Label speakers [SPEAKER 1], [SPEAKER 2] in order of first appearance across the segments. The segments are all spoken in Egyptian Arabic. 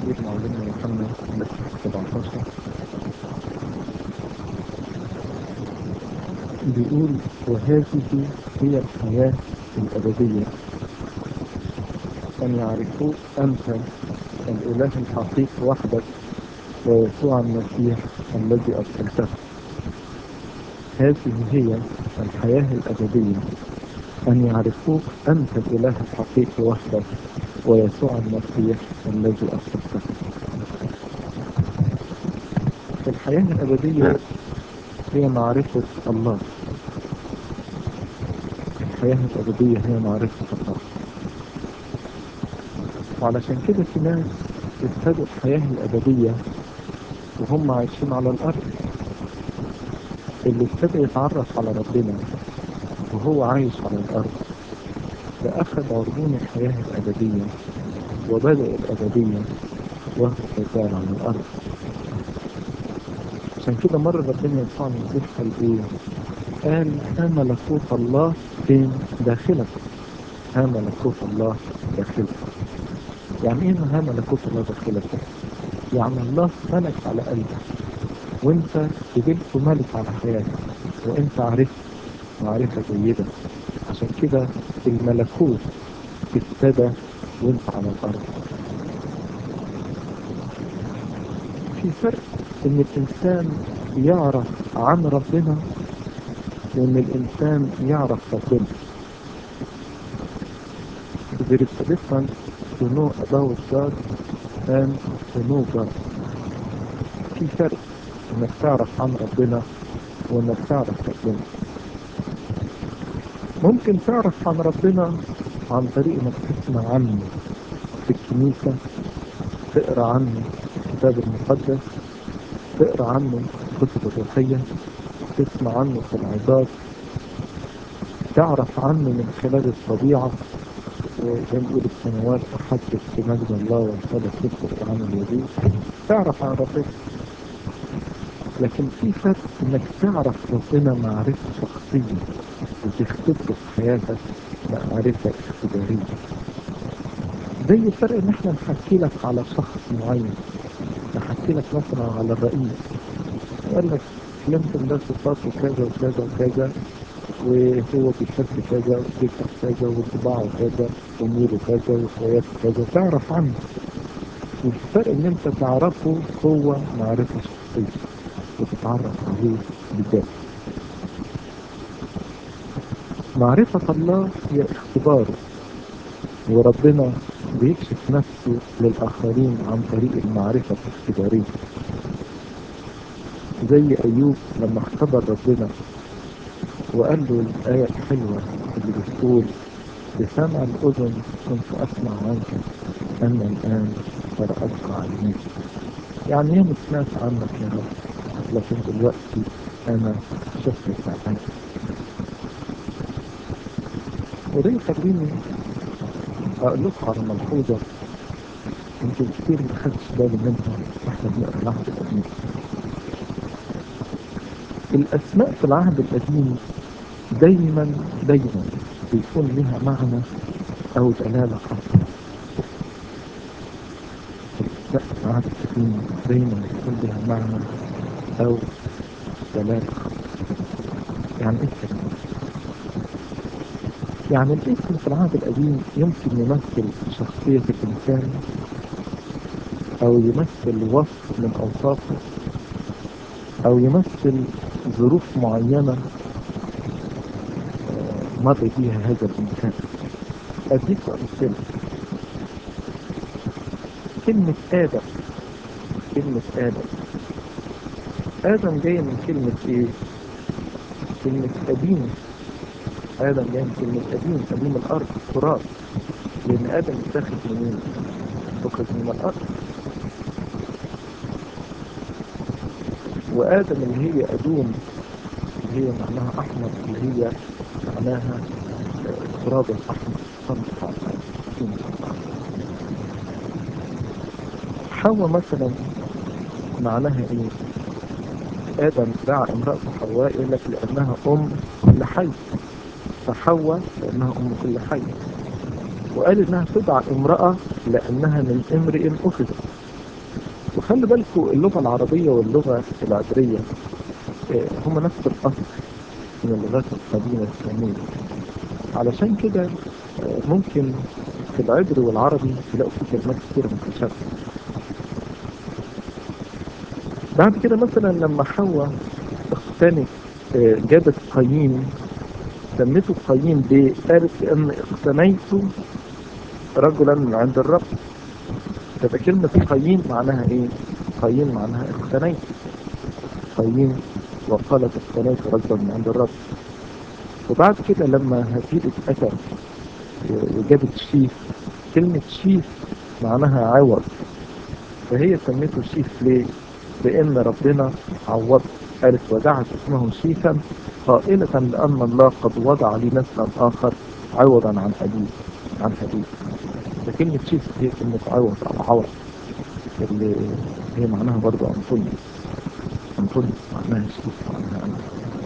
[SPEAKER 1] إنجيل معلمنا يوحنا الإصحاح 17 بيقول وهذه هي الحياة الأبدية أن يعرفوك أنت الإله الحقيقي وحدك ويسوع المسيح الذي أرسلته هذه هي الحياة الأبدية أن يعرفوك أنت الإله الحقيقي وحدك ويسوع المسيح الذي أرسلته الحياة الأبدية هي معرفة الله الحياة الأبدية هي معرفة الله وعلشان كده في ناس ابتدوا الحياة الأبدية وهم عايشين على الأرض اللي ابتدى يتعرف على ربنا وهو عايش على الأرض فأخذ عربون الحياة الأبدية وبدأ الأبدية وهو يزال على الأرض عشان كده مرة ربنا يسوع المسيح قال إيه؟ قال ها ملكوت الله فين داخلك ها ملكوت الله داخلك يعني ايه ها ملكوت الله داخلك يعني الله ملك على قلبك وانت قبلت ملك على حياتك وانت عرفت معرفة جيدة عشان كده الملكوت ابتدى وانت على الارض في فرق ان الانسان يعرف عن ربنا وان الانسان يعرف ربنا There is a difference to know about God and to know God. في فرق انك تعرف عن ربنا وانك تعرف ربنا. ممكن تعرف عن ربنا عن طريق انك تسمع عنه في الكنيسة تقرا عنه في الكتاب المقدس تقرا عنه في الكتب الروحية تسمع عنه في العظات تعرف عنه من خلال الطبيعة وزي ما بيقول السنوات تحدث بمجد الله وانطلق تذكر عن اليدين تعرف عن ربنا لكن في فرق انك تعرف ربنا معرفة شخصية وتختبره في حياتك معرفة اختبارية زي فرق ان احنا نحكي لك على شخص معين نحكي لك مثلا على الرئيس يقول لك يمكن ده صفاته كذا وكذا وكذا وهو بيحب كذا وبيكره كذا وطباعه كذا وميله كذا وحياته كذا تعرف عنه والفرق ان انت تعرفه هو معرفة شخصية وتتعرف عليه بجد معرفة الله هي اختباره وربنا بيكشف نفسه للآخرين عن طريق المعرفة الاختبارية زي أيوب لما اختبر ربنا وقال له الآية الحلوة اللي بتقول بسمع الأذن كنت أسمع عنك أما الآن فرأتك عيني يعني ياما سمعت عنك يا رب لكن دلوقتي أنا شفتك عنك وده يخليني أقول لكم على ملحوظة يمكن كتير ما خدش بالي منها واحنا بنقرا العهد القديم الأسماء في العهد القديم دايما دايما بيكون لها معنى أو دلالة خاصة الأسماء في العهد القديم دايما بيكون لها معنى أو دلالة خاصة يعني إيه الكلام يعني الاسم في العهد القديم يمكن يمثل شخصية الإنسان أو يمثل وصف من أوصافه أو يمثل ظروف معينة مر بيها هذا الإنسان أديك أمثلة كلمة آدم كلمة آدم آدم جاية من كلمة إيه؟ كلمة قديم آدم جاي من كلمة قديم قديم الأرض التراب لأن آدم اتاخد من مين؟ اتاخد من الأرض وآدم اللي هي أدوم اللي هي معناها أحمر اللي هي معناها التراب الأحمر صنف حواء مثلا معناها إيه؟ آدم دعا امرأته حواء يقول لك لأنها أم كل حي فحواء لأنها أم كل حي وقال إنها تدعى امرأة لأنها من امرئ أخذت وخلي بالكم اللغة العربية واللغة العبرية آه، هما نفس الأصل من اللغات القديمة الإسلامية علشان كده آه، ممكن في العبري والعربي تلاقوا في كلمات كتير متشابهة بعد كده مثلا لما حواء اختنت آه، جابت قايين سميته قايين ليه؟ قالت لأن اقتنيت رجلا من عند الرب تبقى كلمة قايين معناها ايه؟ قايين معناها اقتنيت قايين وقالت اقتنيت رجلا من عند الرب وبعد كده لما هابيل اتقتل وجابت شيف كلمة شيف معناها عوض فهي سميته شيف ليه؟ لأن ربنا عوض قالت ودعت اسمه شيفا قائلة لأن الله قد وضع لي نسلا آخر عوضا عن أبيه عن أبيه فكلمة شيف هي كلمة عوض أو عوض اللي هي معناها برضو أنطونيوس أنطونيوس معناها شيف معناها أنا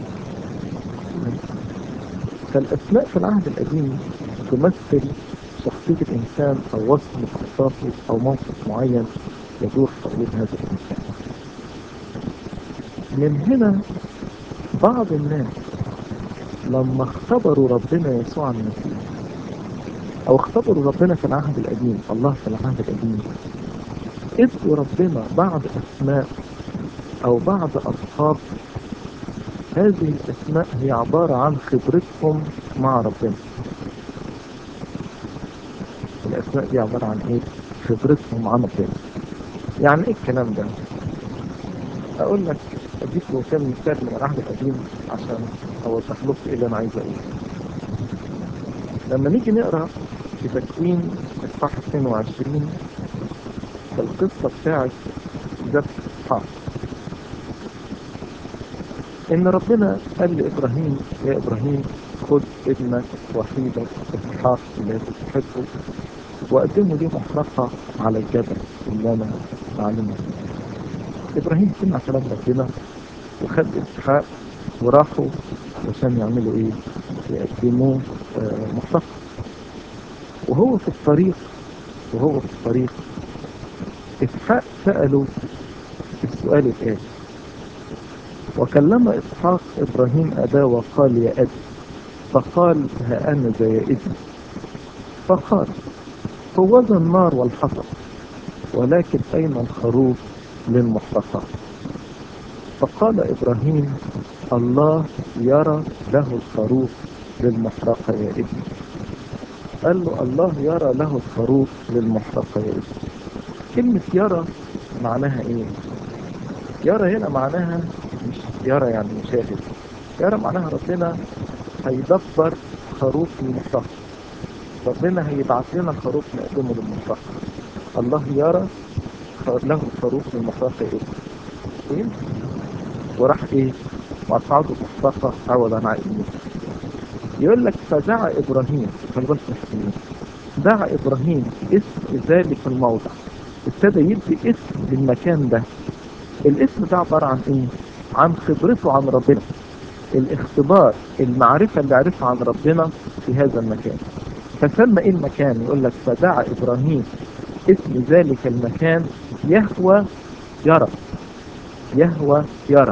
[SPEAKER 1] فالأسماء في العهد القديم تمثل شخصية الإنسان أو وصف مختصاته أو موقف معين يدور حول هذا الإنسان من هنا بعض الناس لما اختبروا ربنا يسوع المسيح او اختبروا ربنا في العهد القديم الله في العهد القديم ادوا ربنا بعض اسماء او بعض القاب هذه الاسماء هي عبارة عن خبرتهم مع ربنا الاسماء دي عبارة عن ايه خبرتهم مع ربنا يعني ايه الكلام ده اقول لك اديك كام مثال من العهد القديم عشان اوضح لكم ايه اللي انا عايز اقوله لما نيجي نقرا في تكوين اصحاح 22 القصه بتاعت ذبح اسحاق ان ربنا قال لابراهيم يا ابراهيم خذ ابنك وحيدك اسحاق اللي تحبه وقدمه لي محرقه على الجبل اللي انا اعلمه ابراهيم سمع كلام ربنا وخد اسحاق وراحوا عشان يعملوا ايه يقدموا آه محرقه وهو في الطريق وهو في الطريق اسحاق سأله السؤال الآتي وكلم إسحاق إبراهيم أباه وقال يا أبي فقال ها أنا ذا يا ابني فقال هو ذا النار والحطب ولكن أين الخروف للمحرقة فقال إبراهيم الله يرى له الخروف للمحرقة يا ابني قال له الله يرى له الخروف للمحرقة يا ابني كلمة يرى معناها ايه يرى هنا معناها مش يرى يعني يشاهد يرى معناها ربنا هيدبر خروف للمحرقة ربنا هيبعت لنا خروف نقدمه للمحرقة الله يرى له الخروف للمحرقة يا ابني إيه؟ وراح ايه واصعده محرقة عوضا عن ابنه يقول لك فدعا ابراهيم خلي بالك دعا ابراهيم اسم ذلك الموضع ابتدى يدي اسم للمكان ده الاسم ده عبارة عن ايه عن خبرته عن ربنا الاختبار المعرفة اللي عرفها عن ربنا في هذا المكان فسمى ايه المكان يقول لك فدعا ابراهيم اسم ذلك المكان يهوى يرى يهوى يرى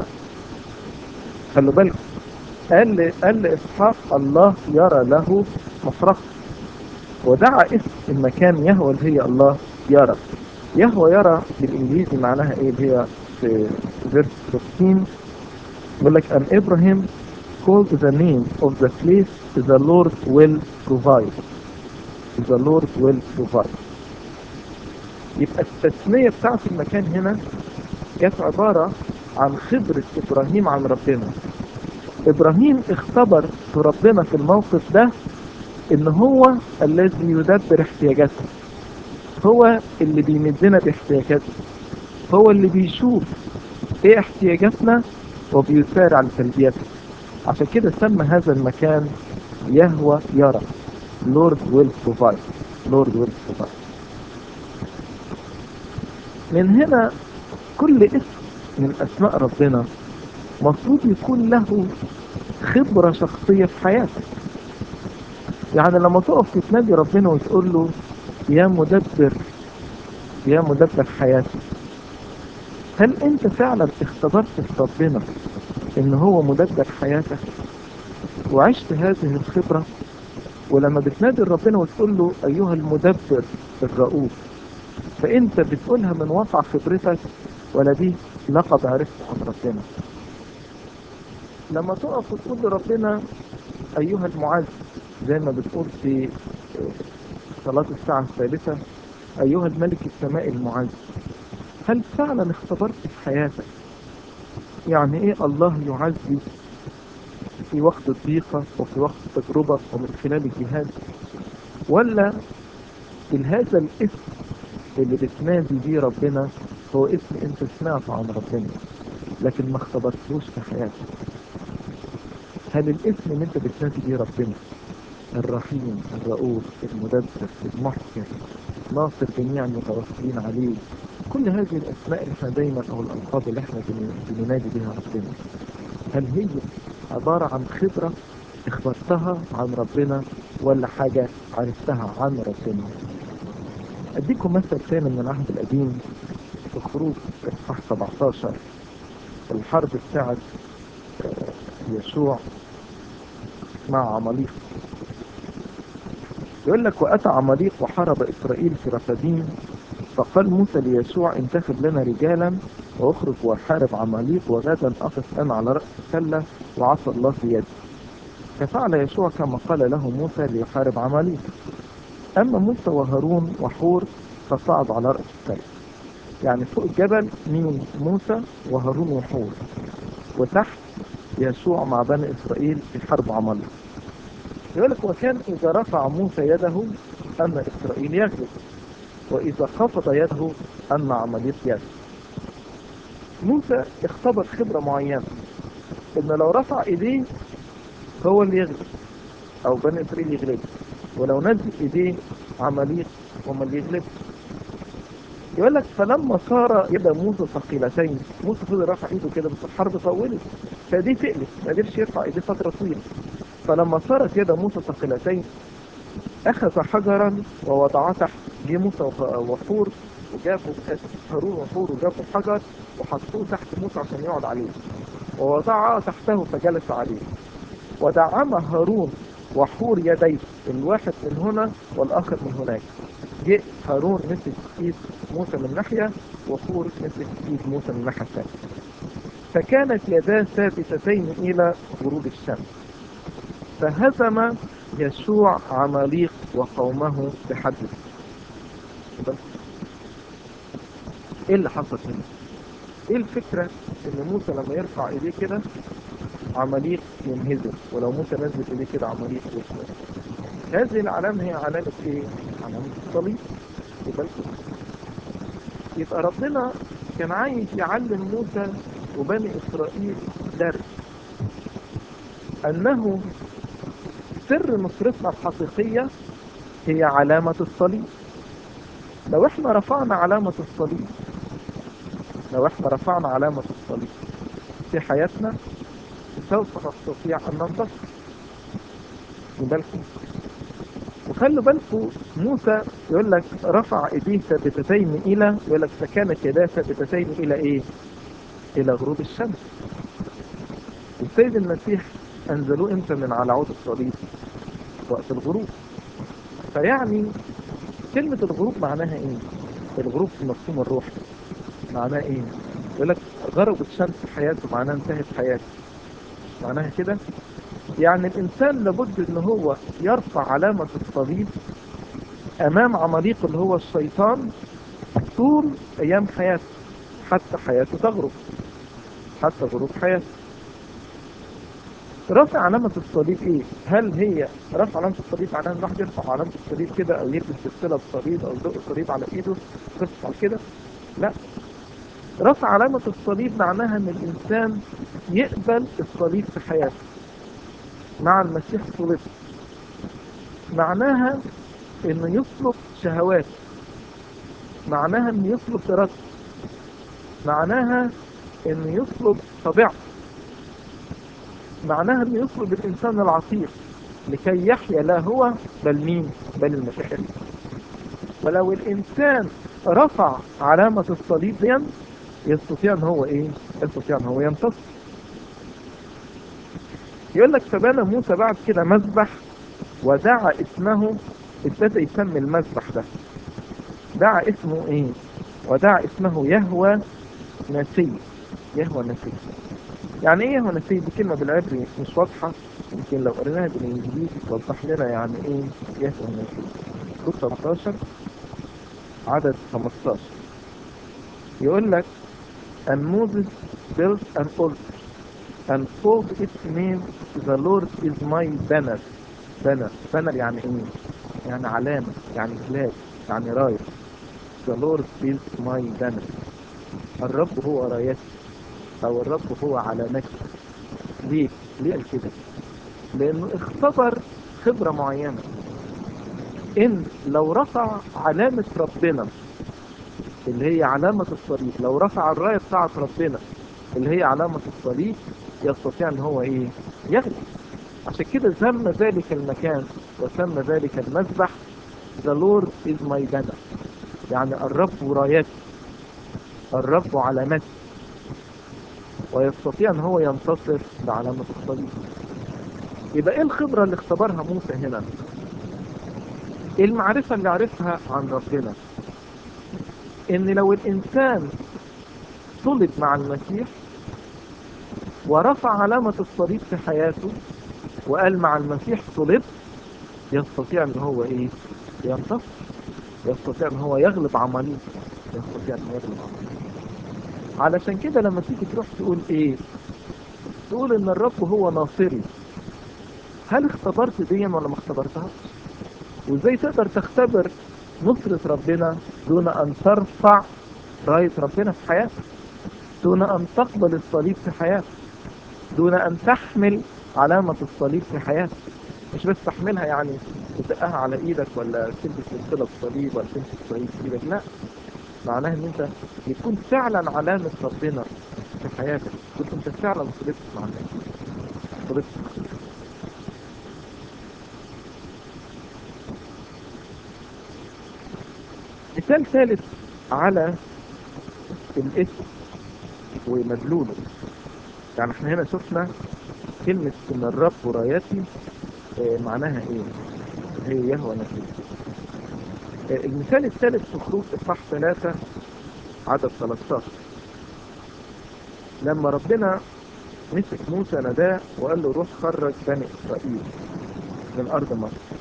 [SPEAKER 1] خلوا بالكم قال قال لاسحاق الله يرى له محرقه ودعا اسم المكان يهوى اللي هي الله يرى يهوى يرى بالانجليزي معناها ايه اللي هي في فيرس 15 يقول لك ان ابراهيم called the name of the place the Lord will provide the Lord will provide يبقى التسمية بتاعت المكان هنا كانت عبارة عن خبرة إبراهيم عن ربنا إبراهيم اختبر في ربنا في الموقف ده إن هو الذي يدبر احتياجاتنا هو اللي بيمدنا باحتياجاتنا هو اللي بيشوف ايه احتياجاتنا وبيسارع لتلبيتها عشان كده سمى هذا المكان يهوى يرى Lord will provide Lord will provide من هنا كل اسم من اسماء ربنا مفروض يكون له خبرة شخصية في حياتك يعني لما تقف تتنادي ربنا وتقول له يا مدبر يا مدبر حياتي هل انت فعلا اختبرت في ربنا ان هو مدبر حياتك وعشت هذه الخبرة ولما بتنادي ربنا وتقول له ايها المدبر الرؤوف فانت بتقولها من واقع خبرتك ولا دي لقب عرفته عن ربنا لما تقف وتقول لربنا ايها المعز زي ما بتقول في صلاة الساعة الثالثة ايها الملك السماء المعز هل فعلا اختبرت في حياتك يعني ايه الله يعزي في وقت الضيقة وفي وقت التجربة ومن خلال الجهاد ولا هذا الاسم اللي بتنادي بيه ربنا هو اسم انت سمعته عن ربنا لكن ما اختبرتهوش في حياتك هل الاسم اللي انت بتنادي بيه ربنا الرحيم الرؤوف المدبر المحكم ناصر جميع المتوكلين عليه كل هذه الاسماء اللي احنا دايما او الالقاب اللي احنا بننادي بها ربنا هل هي عبارة عن خبرة اخترتها عن ربنا ولا حاجة عرفتها عن ربنا اديكم مثل ثاني من العهد القديم في خروج اصحاح 17 الحرب بتاعت يشوع مع عماليق يقول لك واتى عماليق وحارب اسرائيل في رفديم فقال موسى ليشوع انتخب لنا رجالا واخرج وحارب عماليق وغدا اقف انا على راس السله وعصى الله في يدي ففعل يشوع كما قال له موسى ليحارب عماليق اما موسى وهارون وحور فصعد على راس السله يعني فوق الجبل مين موسى وهارون وحور وتحت يشوع مع بني اسرائيل في حرب عماليق يقول لك وكان اذا رفع موسى يده ان اسرائيل يغلب واذا خفض يده ان عماليق يغلب موسى اختبر خبرة معينة ان لو رفع ايديه هو اللي يغلب او بني اسرائيل يغلب ولو نزل ايديه عماليق هم اللي يغلب يقول لك فلما صار يد موسى ثقيلتين موسى فضل رفع ايده كده بس الحرب طولت فدي تقلت ما قدرش يرفع ايديه فتره طويله فلما صارت يد موسى ثقيلتين اخذ حجرا ووضعه تحت جه موسى وحور وجابوا هارون وحور وجابوا حجر وحطوه تحت موسى عشان يقعد عليه ووضعه تحته فجلس عليه ودعم هارون وحور يديه الواحد من هنا والاخر من هناك جه هارون مسك ايد موسى من ناحيه وحور مسك ايد موسى من الناحيه الثانيه فكانت يداه ثابتتين الى غروب الشمس فهزم يشوع عماليق وقومه بحده ايه اللي حصل هنا ايه الفكرة ان موسى لما يرفع ايديه كده عماليق ينهزم ولو موسى نزل ايديه كده عماليق يسلم هذه العلامة هي علامة ايه علامة الصليب يبقى يبقى ربنا كان عايز يعلم موسى وبني اسرائيل درس انه سر نصرتنا الحقيقية هي علامة الصليب لو احنا رفعنا علامة الصليب لو احنا رفعنا علامة الصليب في حياتنا سوف نستطيع ان ننتصر بالكم وخلوا بالكم موسى يقول لك رفع ايديه ثابتتين الى يقول لك فكانت يداه ثابتتين الى ايه الى غروب الشمس والسيد المسيح انزلوه امتى من على عود الصليب وقت الغروب فيعني كلمة الغروب معناها ايه الغروب في المفهوم الروحي معناها ايه يقول لك غربت شمس حياته معناها انتهت حياته معناها كده يعني الانسان لابد ان هو يرفع علامة الصليب امام عماليق اللي هو الشيطان طول ايام حياته حتى حياته تغرب حتى غروب حياته رفع علامة الصليب ايه هل هي رفع علامة الصليب معناها ان الواحد يرفع علامة الصليب كده او يلبس سلسلة بصليب او يدق صليب على ايده قصة كده لا رفع علامة الصليب معناها ان الانسان يقبل الصليب في حياته مع المسيح صلب معناها انه يطلب شهوات معناها انه يطلب ارادته معناها انه يطلب طبيعته معناها انه يطلب الانسان العتيق لكي يحيا لا هو بل مين بل المسيح ولو الانسان رفع علامة الصليب دي يستطيع ان هو ايه يستطيع ان هو ينتصر يقول لك فبنى موسى بعد كده مذبح ودعا اسمه ابتدى يسمي المذبح ده دعا اسمه ايه ودعا اسمه يهوى نسي يهوى نسي يعني ايه يهوى نسي دي كلمة بالعبري مش واضحة يمكن لو قريناها بالانجليزي توضح لنا يعني ايه يهوى نسي كود 13 عدد 15 يقول لك and Moses built an altar and called its name the Lord is my banner banner banner يعني ايه يعني علامة يعني فلاج يعني راية the Lord is my banner الرب هو رايتي او الرب هو علامتي ليه ليه قال كده لانه اختبر خبرة معينة ان لو رفع علامة ربنا اللي هي علامة الصليب لو رفع الراية بتاعت ربنا اللي هي علامة الصليب يستطيع ان هو ايه يغلب عشان كده سمى ذلك المكان وسمى ذلك المذبح The Lord is my banner يعني الرب رايتي الرب علامتي ويستطيع ان هو ينتصر بعلامة الصليب يبقى ايه الخبرة اللي اختبرها موسى هنا ايه المعرفة اللي عرفها عن ربنا ان لو الانسان صلب مع المسيح ورفع علامة الصليب في حياته وقال مع المسيح صلب يستطيع ان هو ايه ينتصر يستطيع ان هو يغلب عملية يستطيع ان هو يغلب عملية علشان كده لما تيجي تروح تقول ايه تقول ان الرب هو ناصري هل اختبرت دي ولا ما اختبرتهاش وازاي تقدر تختبر نصرة ربنا دون ان ترفع راية ربنا في حياتك دون ان تقبل الصليب في حياتك دون ان تحمل علامة الصليب في حياتك مش بس تحملها يعني تدقها على ايدك ولا تلبس سلسلة الصليب ولا تمسك صليب في ايدك لا معناها ان انت يكون فعلا علامة ربنا في حياتك تكون انت فعلا صلبت مع المسيح صلبت مع المسيح مثال ثالث على الاسم ومدلوله يعني احنا هنا شفنا كلمة ان الرب رايتي اه معناها ايه هي يهوى نفسه اه المثال الثالث في خروج اصحاح ثلاثة عدد 13 لما ربنا مسك موسى نداه وقال له روح خرج بني اسرائيل من ارض مصر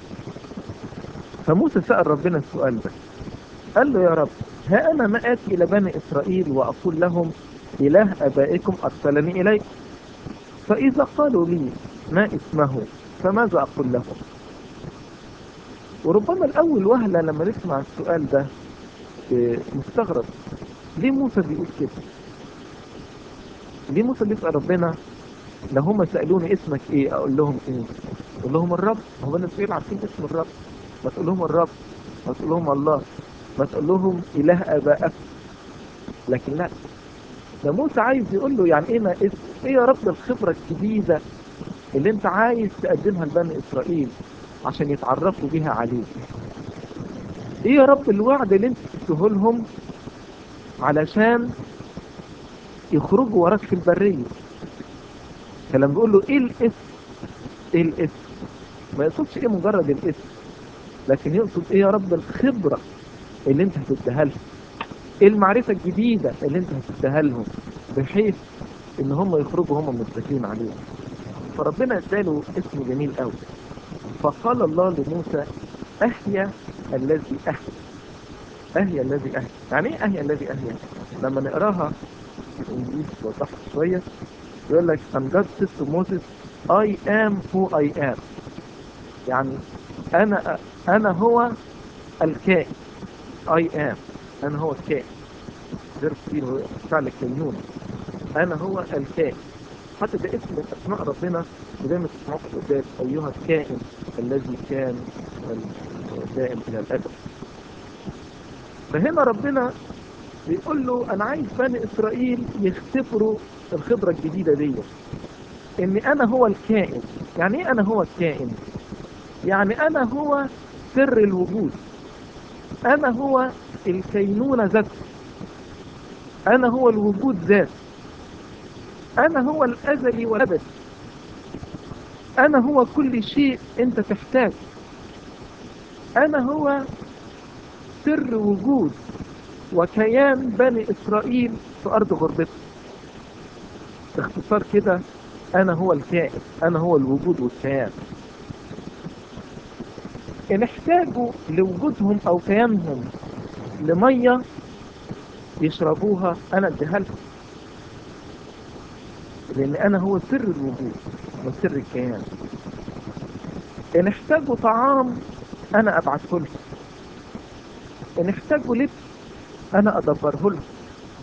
[SPEAKER 1] فموسى سأل ربنا السؤال ده قال له يا رب ها أنا ما آتي إلى بني إسرائيل وأقول لهم إله أبائكم أرسلني إليكم فإذا قالوا لي ما اسمه فماذا أقول لهم وربما الأول وهلة لما نسمع السؤال ده مستغرب ليه موسى بيقول كده ليه موسى بيسأل ربنا لو هم سألوني اسمك ايه اقول لهم ايه اقول لهم الرب هو الناس بيقول عارفين اسم الرب ما تقول لهم الرب ما تقول لهم الله ما تقول لهم اله ابائك لكن لا ده موسى عايز يقول له يعني ايه ما اسم ايه يا رب الخبرة الجديدة اللي انت عايز تقدمها لبني اسرائيل عشان يتعرفوا بيها عليك ايه يا رب الوعد اللي انت تديه لهم علشان يخرجوا وراك في البرية فلما بيقول له ايه الاسم ايه الاسم ما يقصدش ايه مجرد الاسم لكن يقصد ايه يا رب الخبرة اللي انت هتديها لهم ايه المعرفة الجديدة اللي انت هتديها لهم بحيث ان هم يخرجوا هم متكلين عليه فربنا اداله اسم جميل قوي فقال الله لموسى احيا الذي احيا اهيا الذي اهيا يعني ايه اهيا الذي اهيا لما نقراها في الانجليزي توضحها شويه يقول لك and God said to Moses I am who I am يعني انا انا هو الكائن I am انا هو الكائن غير كتير فعل الكينون انا هو الكائن حتى ده اسم من اسماء ربنا ودايما تسمعوه في القداس ايها الكائن الذي كان دائم الى الابد فهنا ربنا بيقول له انا عايز بني اسرائيل يختبروا الخبرة الجديدة دي اني انا هو الكائن يعني ايه انا هو الكائن يعني انا هو سر الوجود انا هو الكينونة ذاته أنا هو الوجود ذات أنا هو الأزلي والأبد أنا هو كل شيء أنت تحتاج أنا هو سر وجود وكيان بني إسرائيل في أرض غربتهم باختصار كده أنا هو الكائن أنا هو الوجود والكيان إن احتاجوا لوجودهم أو كيانهم لمية يشربوها أنا اديها لهم لأن أنا هو سر الوجود وسر الكيان إن احتاجوا طعام أنا أبعته لهم إن احتاجوا لبس أنا أدبره لهم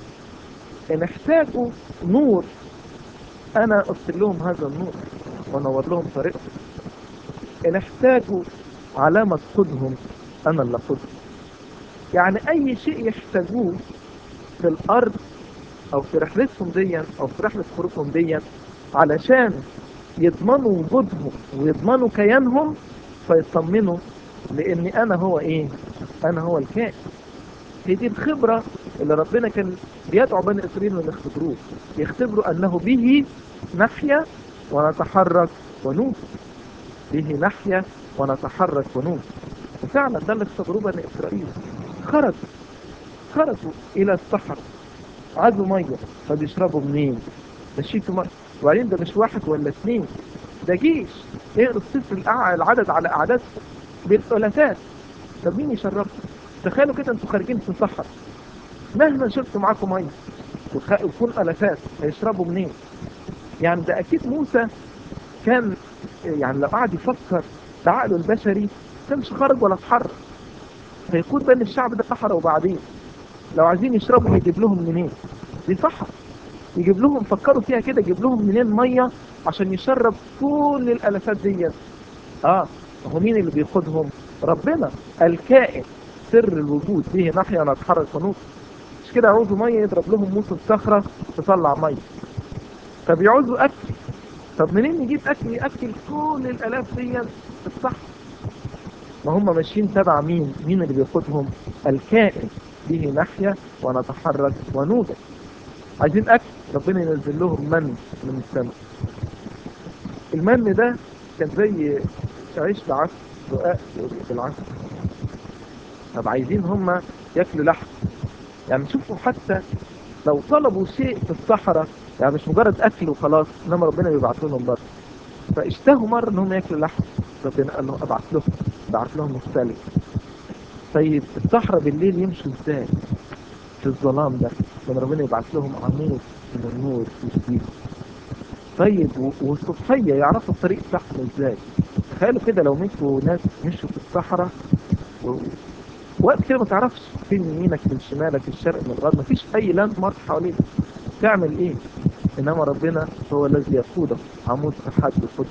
[SPEAKER 1] إن احتاجوا نور أنا أرسل لهم هذا النور وأنور لهم طريقهم إن احتاجوا علامة قدهم أنا اللي قدهم يعني أي شيء يحتاجوه في الأرض أو في رحلتهم دي أو في رحلة خروجهم دي علشان يضمنوا وجودهم ويضمنوا كيانهم فيطمنوا لأني أنا هو إيه؟ أنا هو الكائن هي دي الخبرة اللي ربنا كان بيدعو بني إسرائيل أن يختبروه يختبروا أنه به نحيا ونتحرك ونوم به نحيا ونتحرك ونوم وفعلا ده اللي اختبروه بني إسرائيل خرجوا خرجوا إلى الصحراء عايزوا مية طب يشربوا منين؟ ماشيين في مية وبعدين ده مش واحد ولا اثنين ده جيش اقروا السفر الأع- العدد على أعداد بالثلاثات طب مين يشربهم؟ تخيلوا كده انتوا خارجين في الصحراء مهما شربتوا معاكم ميه وخ- ويكون الافات هيشربوا منين؟ يعني ده اكيد موسى كان يعني لو قعد يفكر بعقله البشري كانش خرج ولا اتحرك هيقود بين الشعب ده صحراء وبعدين لو عايزين يشربوا هيجيب لهم منين؟ دي صحراء يجيب لهم فكروا فيها كده يجيب لهم منين ميه عشان يشرب كل الالافات ديت اه هو مين اللي بيقودهم؟ ربنا الكائن سر الوجود فيه ناحية نتحرك ونوصل مش كده عاوزوا مية يضرب لهم موسى الصخرة تطلع مية طب يعوزوا أكل طب منين نجيب أكل يأكل كل الآلاف دي في الصحراء ما هم ماشيين تبع مين مين اللي بيقودهم الكائن به نحيا ونتحرك ونوجد عايزين أكل ربنا ينزل لهم من من السماء المن ده كان زي عيش بعسل رقاق بالعسل طب عايزين هم ياكلوا لحم يعني شوفوا حتى لو طلبوا شيء في الصحراء يعني مش مجرد اكل وخلاص انما ربنا بيبعت لهم برضه فاشتهوا مره ان هم ياكلوا لحم ربنا قال لهم ابعت لهم بعت لهم مختلف طيب الصحراء بالليل يمشوا ازاي في الظلام ده لما ربنا يبعت لهم عمود من النور يشتيه طيب و- والصبحيه يعرفوا الطريق بتاعهم ازاي تخيلوا كده لو مشوا ناس مشوا في الصحراء و... وقت كده ما تعرفش فين يمينك من شمالك الشرق من الغرب مفيش اي لاند مارك حواليك تعمل ايه انما ربنا هو الذي يقودك عمود حد القدس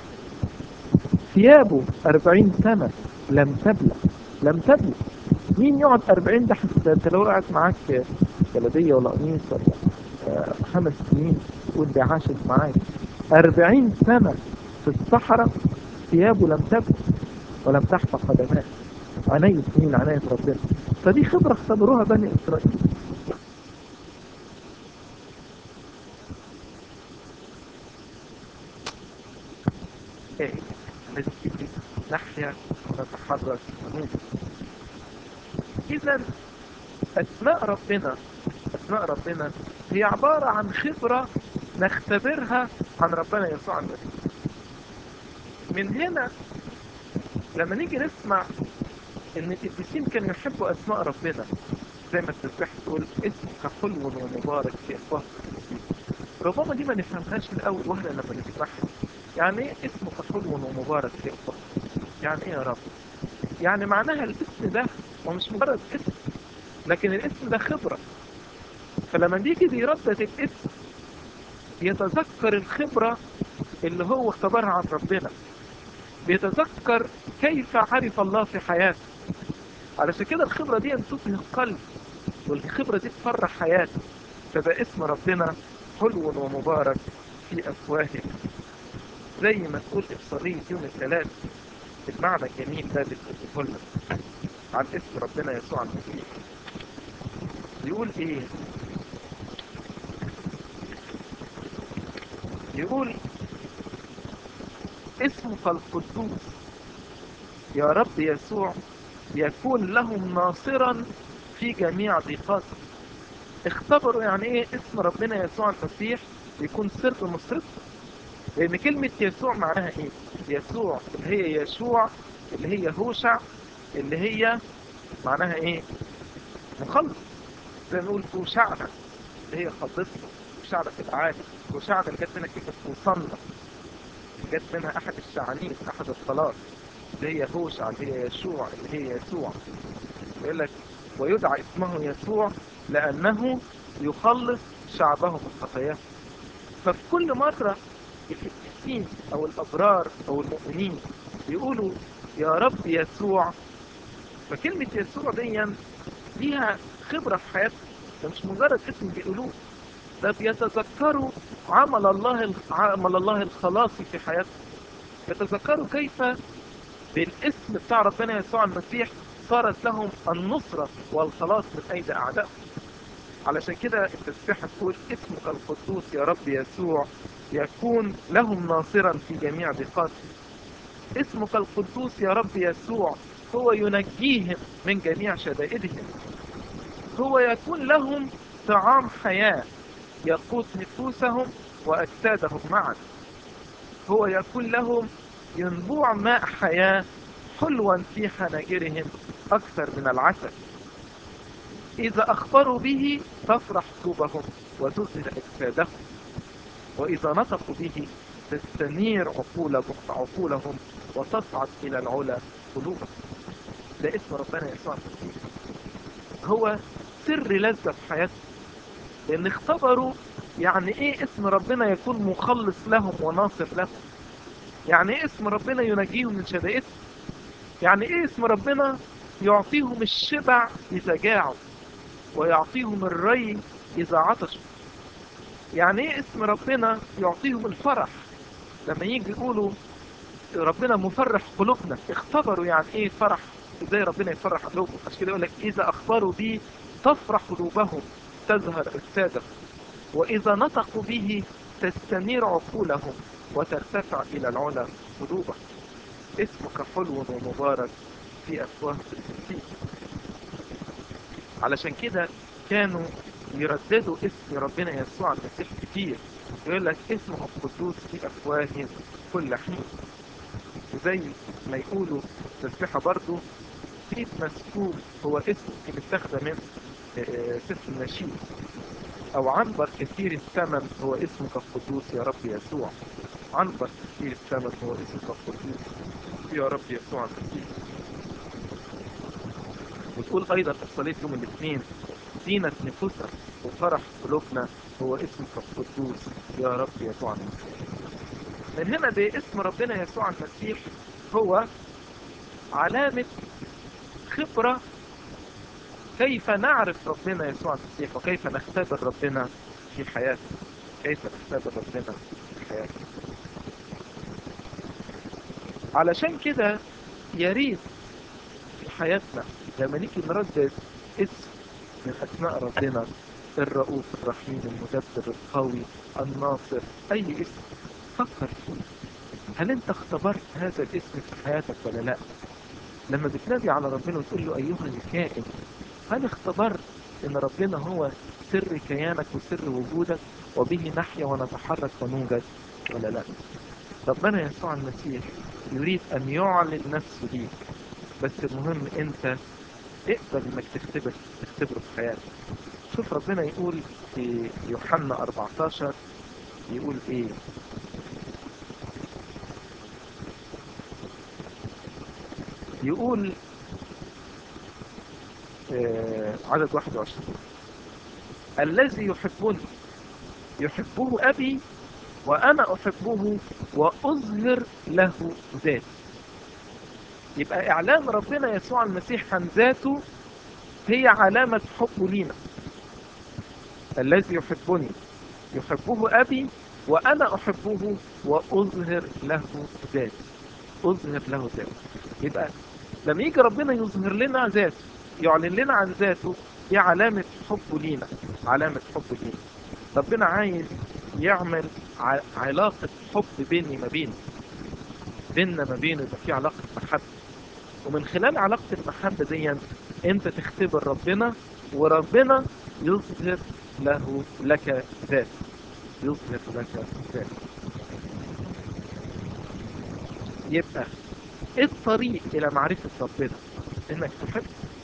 [SPEAKER 1] ثيابه 40 سنة لم تبلى لم تبلى مين يقعد 40 ده حتى انت لو قعدت معاك جلابية ولا قميص ولا آه، خمس سنين تقول دي عاشت معاك 40 سنة في الصحراء ثيابه لم تبلى ولم تحفى قدماه عناية مين عناية ربنا فدي خبرة اختبروها بني إسرائيل إيه التي نحيا ونتحرك ونوجد إذا أسماء ربنا أسماء ربنا هي عبارة عن خبرة نختبرها عن ربنا يسوع المسيح من هنا لما نيجي نسمع ان القديسين كانوا يحبوا اسماء ربنا زي ما التسبيح تقول اسمك حلو ومبارك في افواه القديسين ربما دي ما نفهمهاش الاول واحنا لما نسمعها يعني ايه اسمك حلو ومبارك في افواه يعني ايه يا رب يعني معناها الاسم ده هو مش مجرد اسم لكن الاسم ده خبرة فلما نيجي بيردد الاسم يتذكر الخبرة اللي هو اختبرها عن ربنا بيتذكر كيف عرف الله في حياته علشان كده الخبرة دي تطهي القلب والخبرة دي تفرح حياته فبقى اسم ربنا حلو ومبارك في أفواههم زي ما تقول إبصارية يوم الثلاث المعنى الجميل ده بتقول لنا عن اسم ربنا يسوع المسيح يقول ايه
[SPEAKER 2] يقول اسمك القدوس يا رب يسوع يكون لهم ناصرا في جميع ضيقاتهم اختبروا يعني ايه اسم ربنا يسوع المسيح يكون سر نصرتهم لان كلمة يسوع معناها ايه يسوع اللي هي يشوع اللي هي هوشع اللي هي معناها ايه مخلص زي ما نقول هوشعنا اللي هي خلصنا هوشعنا في العالي هوشعنا اللي جت منها كلمة وصلنا جت منها احد الشعانين احد الخلاص اللي هي هوشع اللي هي يشوع اللي هي يسوع يقول لك ويدعى اسمه يسوع لأنه يخلص شعبه من خطاياه ففي كل مرة القديسين أو الأبرار أو المؤمنين يقولوا يا رب يسوع فكلمة يسوع دي ليها خبرة في حياتهم ده مش مجرد اسم بيقولوه ده بيتذكروا عمل الله عمل الله الخلاصي في حياتهم يتذكروا كيف بالاسم بتاع ربنا يسوع المسيح صارت لهم النصرة والخلاص من أيدي أعدائهم علشان كده التسبيحة تقول اسمك القدوس يا رب يسوع يكون لهم ناصرا في جميع ضيقاتهم اسمك القدوس يا رب يسوع هو ينجيهم من جميع شدائدهم هو يكون لهم طعام حياة يقوت نفوسهم وأجسادهم معا هو يكون لهم ينبوع ماء حياة حلوا في حناجرهم أكثر من العسل إذا أخبروا به تفرح قلوبهم وتزهد أجسادهم وإذا نطقوا به تستنير عقولهم عقولهم وتصعد إلى العلا قلوبهم ده اسم ربنا يسوع المسيح هو سر لذة في حياتهم لأن اختبروا يعني إيه اسم ربنا يكون مخلص لهم وناصر لهم يعني إيه اسم ربنا ينجيهم من شدائدهم يعني إيه اسم ربنا يعطيهم الشبع إذا جاعوا ويعطيهم الري إذا عطشوا يعني ايه اسم ربنا يعطيهم الفرح لما يجي يقولوا ربنا مفرح قلوبنا اختبروا يعني ايه فرح ازاي ربنا يفرح قلوبهم عشان كده يقول لك اذا اخبروا به تفرح قلوبهم تزهر اجسادهم واذا نطقوا به تستنير عقولهم وترتفع الى العلا قلوبهم اسمك حلو ومبارك في افواه القديسين علشان كده كانوا يرددوا اسم ربنا يسوع المسيح كتير يقول لك اسمه القدوس في افواههم كل حين زي ما يقولوا تسبيحة برضو سيد مسكوب هو اسم متاخدة من سفر النشيد او عنبر كثير الثمن هو اسمك القدوس يا رب يسوع عنبر كثير الثمن هو اسمك القدوس يا رب يسوع المسيح وتقول ايضا الصلية يوم الاثنين زينة نفوسنا وفرح قلوبنا هو اسمك القدوس يا رب يسوع المسيح من هنا باسم ربنا يسوع المسيح هو علامة خبرة كيف نعرف ربنا يسوع المسيح وكيف نختبر ربنا في حياتنا كيف نختبر ربنا في حياتنا علشان كده يا ريت في حياتنا لما نيجي نردد اسم من اسماء ربنا الرؤوف الرحيم المدبر القوي الناصر اي اسم فكر فيه هل انت اختبرت هذا الاسم في حياتك ولا لا لما بتنادي على ربنا وتقول له ايها الكائن هل اختبرت ان ربنا هو سر كيانك وسر وجودك وبه نحيا ونتحرك ونوجد ولا لا ربنا يسوع المسيح يريد ان يعلن نفسه ليك بس المهم انت اقبل انك تختبر تختبره في حياتك شوف ربنا يقول في يوحنا 14 يقول ايه يقول آه عدد 21 الذي يحبني يحبه أبي وأنا أحبه وأظهر له ذاتي يبقى إعلان ربنا يسوع المسيح عن ذاته هي علامة حبه لينا الذي يحبني يحبه أبي وأنا أحبه وأظهر له ذاتي أظهر له ذاتي يبقى لما يجي ربنا يظهر لنا ذاته يعلن لنا عن ذاته دي علامة حبه لينا علامة حبه لينا ربنا عايز يعمل ع- علاقة حب بيني ما بينه بيننا ما بينه يبقى في علاقة محبة ومن خلال علاقة المحبة دي انت تختبر ربنا وربنا يظهر له لك ذات يظهر لك ذات يبقى ايه الطريق الى معرفة ربنا انك تحب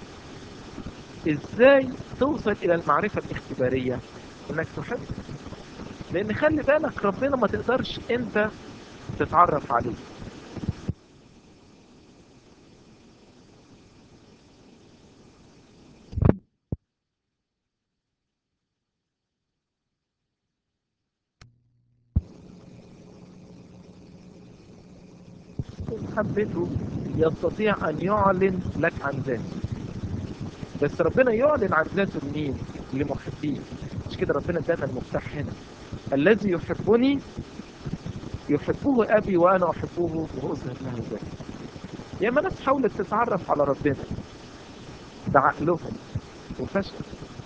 [SPEAKER 2] ازاي توصل الى المعرفة الاختبارية انك تحب لان خلي بالك ربنا ما تقدرش انت تتعرف عليه إن حبيته يستطيع أن يعلن لك عن ذاته بس ربنا يعلن عن ذاته لمين؟ لمحبيه مش كده ربنا ادانا المفتاح هنا الذي يحبني يحبه أبي وأنا أحبه وأظهر له ذاته يا اما ناس حاولت تتعرف على ربنا بعقلهم وفشل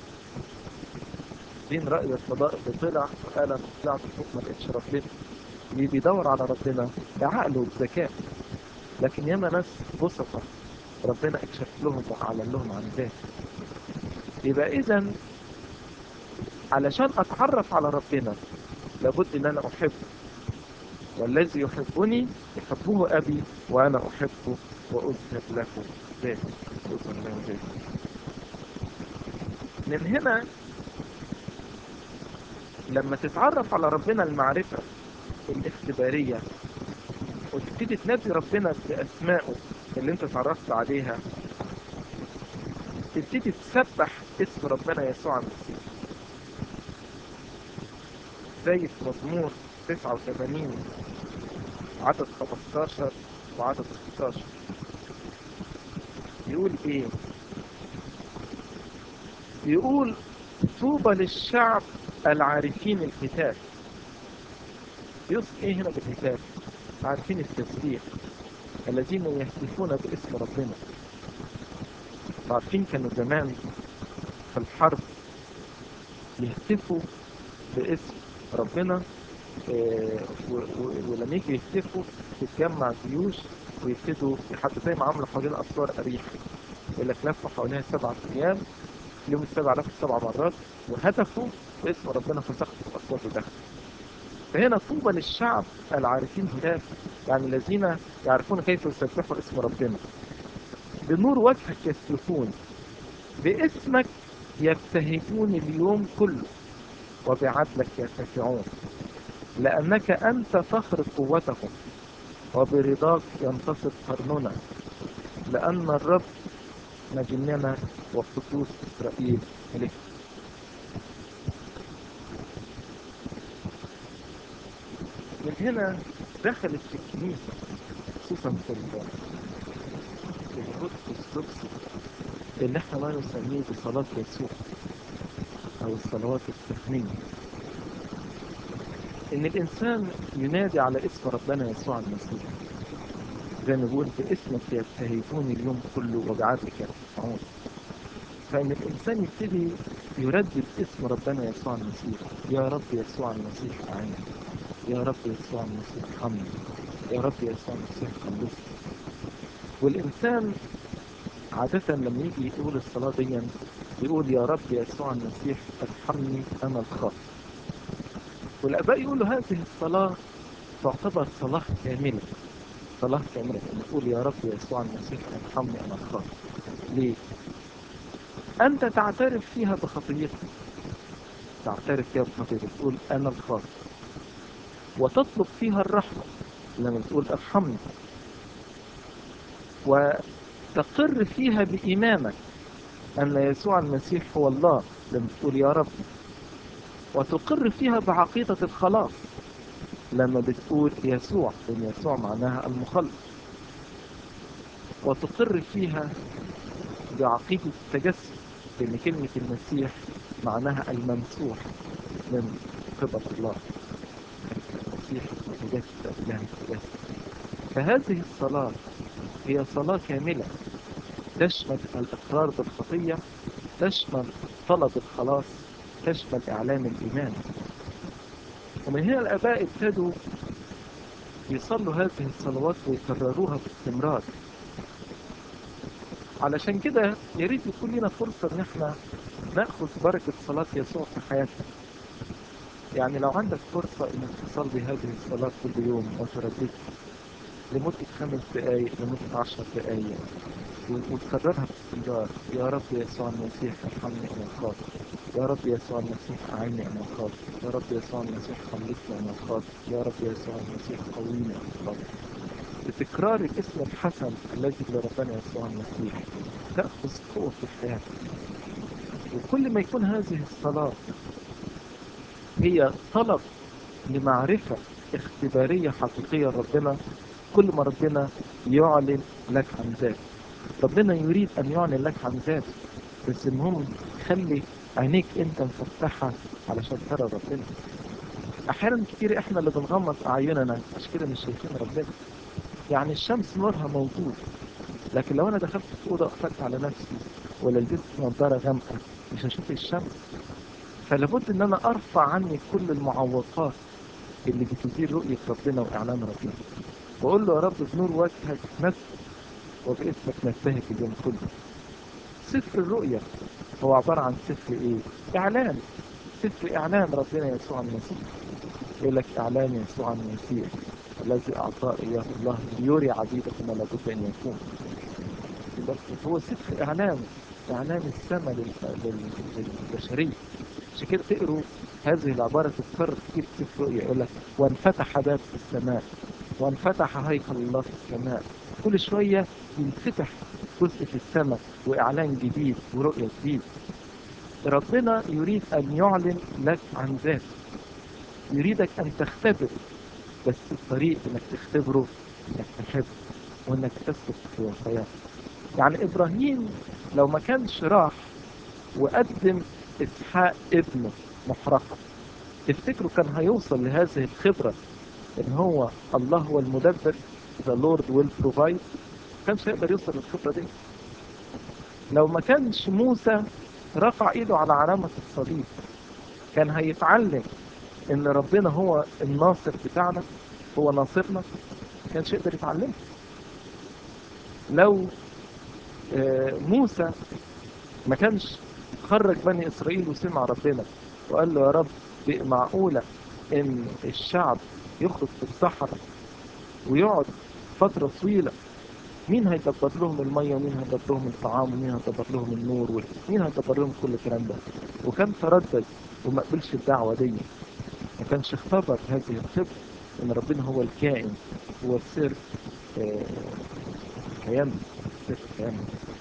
[SPEAKER 2] دين رأي الفضاء اللي طلع وقال انا طلعت فوق ما لقيتش ربنا اللي بيدور على ربنا بعقله وبذكاء لكن ياما ناس بسطة ربنا اكشف لهم واعلن لهم عن ذاته يبقى اذا علشان اتعرف على ربنا لابد ان انا احبه والذي يحبني يحبه ابي وانا احبه واظهر له ذاتي اظهر له ذاتي من هنا لما تتعرف على ربنا المعرفة الاختبارية وتبتدي تنادي ربنا بأسمائه اللي انت اتعرفت عليها تبتدي تسبح اسم ربنا يسوع المسيح زي في مزمور 89 عدد 15 وعدد 16 يقول ايه يقول طوبى للشعب العارفين الكتاب يقصد ايه هنا بالكتاب عارفين التسبيح الذين يهتفون باسم ربنا عارفين كانوا زمان في الحرب يهتفوا باسم ربنا آه، و- و- ولما يجي يهتفوا تتجمع جيوش ويبتدوا حتى زي ما عملوا حوالين اسوار اريح يقول لك لفوا حواليها سبعة ايام اليوم السابع لفوا سبع مرات وهتفوا باسم ربنا فسقطوا الاسوار ودخلوا فهنا طوبى للشعب العارفين هتاف يعني الذين يعرفون كيف يسبحوا اسم ربنا بنور وجهك يسلكون باسمك يبتهجون اليوم كله وبعدلك يرتفعون لأنك أنت فخر قوتهم وبرضاك ينتصر قرننا لأن الرب مجننا وقدوس إسرائيل ملك من هنا دخلت في الكنيسة خصوصا في ال- في القدس القدسي اللي احنا ما نسميه بصلاة يسوع أو الصلوات التقنية إن الإنسان ينادي على اسم ربنا يسوع المسيح زي ما بيقول باسمك يبتهجون اليوم كله وبعدلك يرتفعون فإن الإنسان يبتدي يردد اسم ربنا يسوع المسيح يا رب يسوع المسيح أعين يا رب يسوع المسيح ارحمني يا رب يسوع المسيح خلصني والإنسان عادة لما يجي يقول الصلاة دي يقول يا رب يسوع المسيح ارحمني أنا الخاطئ والآباء يقولوا هذه الصلاة تعتبر صلاة كاملة صلاة كاملة نقول يا رب يسوع المسيح ارحمني أنا الخاطئ ليه؟ أنت تعترف فيها بخطيتك تعترف فيها بخطيتك تقول أنا الخاطئ وتطلب فيها الرحمة لما تقول ارحمني وتقر فيها بإيمانك أن يسوع المسيح هو الله لما تقول يا رب وتقر فيها بعقيدة الخلاص لما بتقول يسوع لأن يسوع معناها المخلص وتقر فيها بعقيدة التجسد لأن كلمة المسيح معناها الممسوح من قبل الله المسيح متجسد إله متجسد فهذه الصلاة هي صلاة كاملة تشمل الإقرار بالخطية تشمل طلب الخلاص تشمل إعلان الإيمان ومن هنا الآباء ابتدوا يصلوا هذه الصلوات ويكرروها باستمرار علشان كده يا ريت يكون لنا فرصة إن احنا ناخذ بركة صلاة يسوع في حياتنا. يعني لو عندك فرصة إنك تصلي هذه الصلاة كل يوم وترددها لمدة خمس دقايق لمدة عشر دقايق وتكررها باستمرار يا رب يسوع المسيح ارحمني انا الخاطئ يا رب يسوع المسيح اعني انا الخاطئ يا رب يسوع المسيح خلصني انا الخاطئ يا رب يسوع المسيح قويني انا الخاطئ بتكرار الاسم الحسن الذي لربنا يسوع المسيح تأخذ قوة في حياتك وكل ما يكون هذه الصلاة هي طلب لمعرفة اختبارية حقيقية لربنا كل ما ربنا يعلن لك عن ذاته ربنا يريد أن يعلن لك عن ذاته بس المهم خلي عينيك انت مفتحة علشان ترى ربنا احيانا كتير احنا اللي بنغمض اعيننا عشان كده مش شايفين ربنا يعني الشمس نورها موجود لكن لو انا دخلت في اوضه وقفلت على نفسي ولا لبست نظاره غامقه مش هشوف الشمس فلابد ان انا ارفع عني كل المعوقات اللي بتزيل رؤيه ربنا واعلان ربنا واقول له يا رب بنور وجهك نفسي وباسمك نبتهج اليوم كله سفر الرؤيا هو عبارة عن سفر ايه اعلان سفر اعلان ربنا يسوع المسيح يقول لك اعلان يسوع المسيح الذي اعطاه اياه الله ليري عبيده ما لابد ان يكون هو سفر اعلان اعلان السماء للبشريه عشان كده تقروا هذه العباره تتكرر كتير في سفر الرؤيا يقول لك وانفتح باب في السماء وانفتح هيكل الله في السماء كل شويه ينفتح جزء في السماء واعلان جديد ورؤيه جديد ربنا يريد ان يعلن لك عن ذاته يريدك ان تختبر بس الطريق انك تختبره انك تحب وانك تثبت في وصاياه يعني ابراهيم لو ما كانش راح وقدم اسحاق ابنه محرقه تفتكروا كان هيوصل لهذه الخبره ان هو الله هو المدبر the Lord will provide كانش هيقدر يوصل للخبره دي لو ما كانش موسى رفع ايده على علامه الصليب كان هيتعلم ان ربنا هو الناصر بتاعنا هو ناصرنا ما كانش يقدر يتعلمه لو موسى ما كانش خرج بني اسرائيل وسمع ربنا وقال له يا رب معقوله ان الشعب يخرج في الصحراء ويقعد فتره طويله مين هيدبر لهم الميه ومين هيدبر لهم الطعام ومين هيدبر لهم النور ومين هيدبر لهم كل الكلام ده وكان تردد وما قبلش الدعوه دي ما كانش اختبر هذه الخبره ان ربنا هو الكائن هو سر كيان سر كيان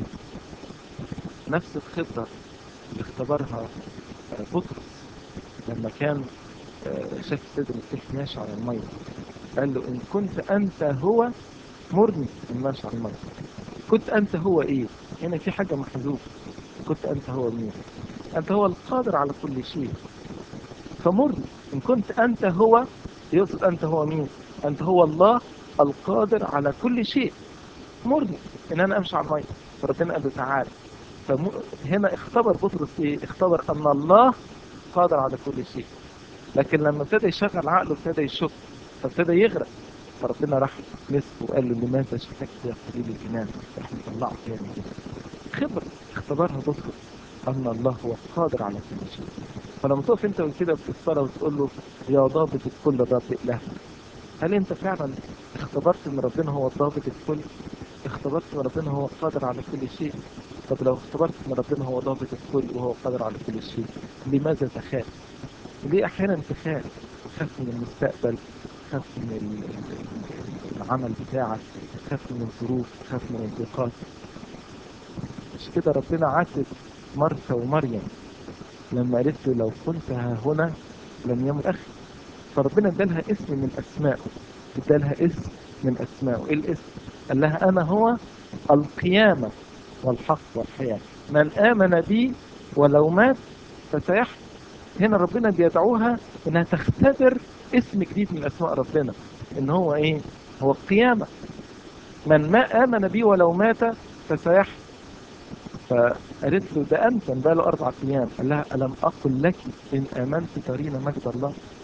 [SPEAKER 2] نفس الخبره اللي اختبرها بطرس لما كان شاف سيد المسيح ماشي على الميه قال له ان كنت انت هو مرني من ماشي على الميه كنت انت هو ايه هنا في حاجه محذوفه كنت انت هو مين انت هو القادر على كل شيء فمرني ان كنت انت هو يقصد انت هو مين انت هو الله القادر على كل شيء مرني ان انا امشي على الميه فربنا قال له تعالى فهنا اختبر بطرس ايه اختبر ان الله قادر على كل شيء لكن لما ابتدى يشغل عقله ابتدى يشك فابتدى يغرق فربنا راح مسكه وقال له لماذا شككت يا قليل الايمان راح مطلعه تاني خبره اختبرها بطرس ان الله هو القادر على كل شيء فلما تقف انت كده في الصلاه وتقول له يا ضابط الكل الرب الهنا هل انت فعلا اختبرت ان ربنا هو الضابط الكل اختبرت ان ربنا هو القادر على كل شيء طب لو اختبرت ان ربنا هو ضابط الكل وهو قادر على كل شيء لماذا تخاف ليه احيانا تخاف تخاف من المستقبل تخاف من العمل بتاعك تخاف من الظروف تخاف من الضيقات مش كده ربنا عاتب مرثا ومريم لما قالت له لو كنت ها هنا لم يمت اخي فربنا ادالها اسم من اسمائه ادالها اسم من اسمائه ايه الاسم قال لها انا هو القيامه والحق والحياه من امن بي ولو مات فسيحيا هنا ربنا بيدعوها انها تختبر اسم جديد من اسماء ربنا ان هو ايه هو القيامة من ما امن بي ولو مات فسيحيا فقالت له ده امتن بقى له اربع ايام قال لها الم اقل لك ان امنت ترين مجد الله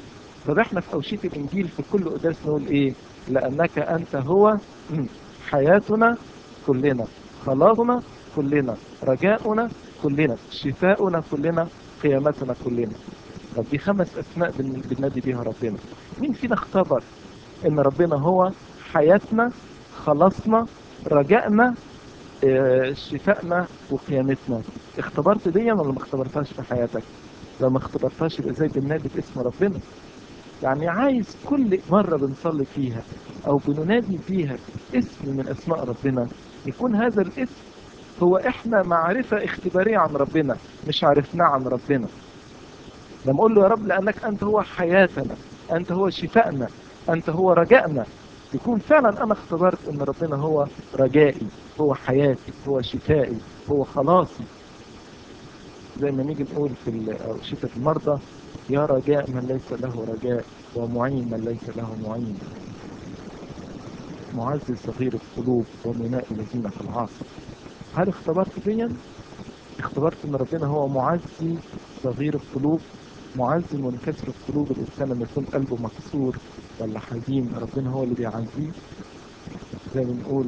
[SPEAKER 2] طب احنا في أوشية الإنجيل في كل قداس نقول إيه؟ لأنك أنت هو مم، حياتنا كلنا خلاصنا كلنا رجاؤنا كلنا شفاؤنا كلنا قيامتنا كلنا طب دي خمس أسماء بن- بننادي بيها ربنا مين فينا اختبر إن ربنا هو حياتنا خلاصنا رجائنا آه، شفائنا وقيامتنا اختبرت دي ولا ما اختبرتهاش في حياتك لو ما اختبرتهاش يبقى ازاي بننادي باسم ربنا يعني عايز كل مرة بنصلي فيها او بننادي فيها اسم من اسماء ربنا يكون هذا الاسم هو احنا معرفة اختبارية عن ربنا مش عرفناه عن ربنا لما اقول له يا رب لانك انت هو حياتنا انت هو شفائنا انت هو رجائنا يكون فعلا انا اختبرت ان ربنا هو رجائي هو حياتي هو شفائي هو خلاصي زي ما نيجي نقول في ال- أوشية المرضى يا رجاء من ليس له رجاء ومعين من ليس له معين معزي صغير القلوب ومناء الذين في العاصر هل اختبرت ديا؟ اختبرت ان ربنا هو معزي صغير القلوب معزي منكسر القلوب الانسان لما يكون قلبه مكسور ولا حزين ربنا هو اللي بيعزيه زي ما بنقول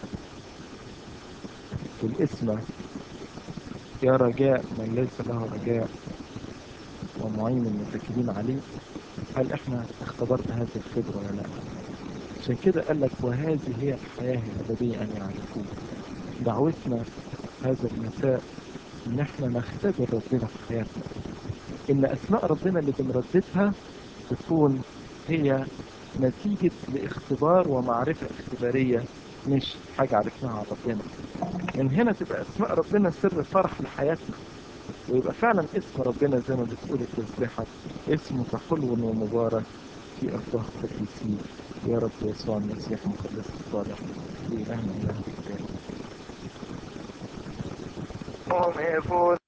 [SPEAKER 2] في الاسم يا رجاء من ليس له رجاء ومعين المتكلين عليه هل احنا اختبرت هذه الخبرة ولا لا عشان كده قال لك وهذه هي الحياة الأبدية أن يعرفوه دعوتنا هذا المساء ان احنا نختبر ربنا في حياتنا ان اسماء ربنا اللي بنرددها تكون هي نتيجة لاختبار ومعرفة اختبارية مش حاجة عرفناها عن ربنا من هنا تبقى اسماء ربنا سر فرح لحياتنا ويبقى فعلا اسم ربنا زي ما بتقول التسبيحة اسمك حلو ومبارك في أفواه القديسين يا رب يسوع المسيح مخلص الصالح لإلهنا إله الدائم
[SPEAKER 3] قوم يفوت